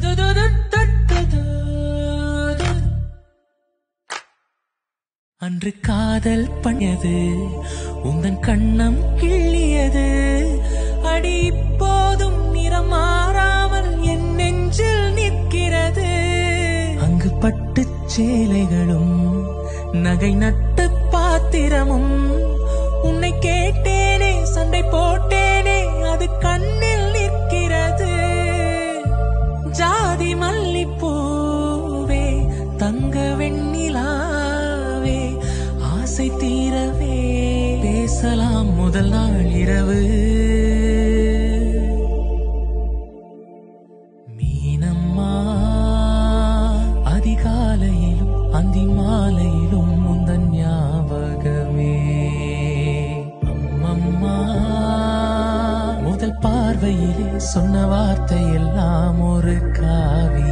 அன்று காதல் பண்ணியது உந்தன் கண்ணம் கிள்ளியது அடி இப்போதும் நிறம் மாறாமல் என் நெஞ்சில் நிற்கிறது அங்கு பட்டுச் சேலைகளும் நகை நட்டு பாத்திரமும் உன்னை கேட்டேனே சண்டை போட்டேனே அது கண்ணில் நிற்கிறது ஜாதி மல்லிப்பூவே தங்க வெண்ணிலாவே ஆசை தீரவே பேசலாம் முதல் நாள் இரவு மீனம்மா அதிகாலையிலும் அந்தி மாலையிலும் முந்தன் ஞாபகமே அம்மம்மா முதல் பார்வையிலே சொன்ன வார்த்தை எல்லாம் ஒரு காவியம்